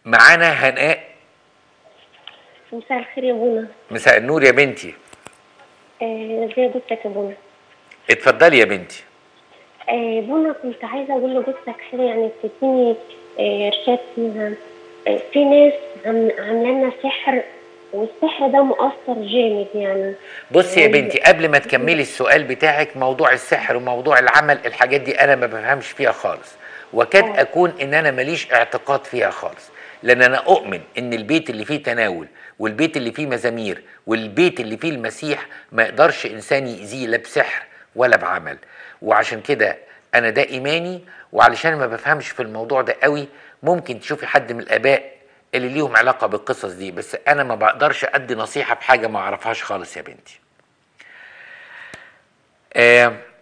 معانا هناء مساء الخير يا بونا مساء النور يا بنتي آه، ازي جوزك يا بونا اتفضلي يا بنتي آه، بونا كنت عايزه اقول لجوزك حاجه يعني تديني آه، ارشاد فيها آه، في ناس عم- عامله لنا سحر والسحر ده مؤثر جامد يعني بصي يا يعني- بنتي قبل ما تكملي السؤال بتاعك موضوع السحر وموضوع العمل الحاجات دي انا ما بفهمش فيها خالص وكاد آه. اكون ان انا ماليش اعتقاد فيها خالص لان انا اؤمن ان البيت اللي فيه تناول والبيت اللي فيه مزامير والبيت اللي فيه المسيح ما يقدرش انسان يأذيه لا بسحر ولا بعمل وعشان كده انا ده ايماني وعلشان ما بفهمش في الموضوع ده قوي ممكن تشوفي حد من الاباء اللي ليهم علاقه بالقصص دي بس انا ما بقدرش ادي نصيحه في حاجه ما اعرفهاش خالص يا بنتي آه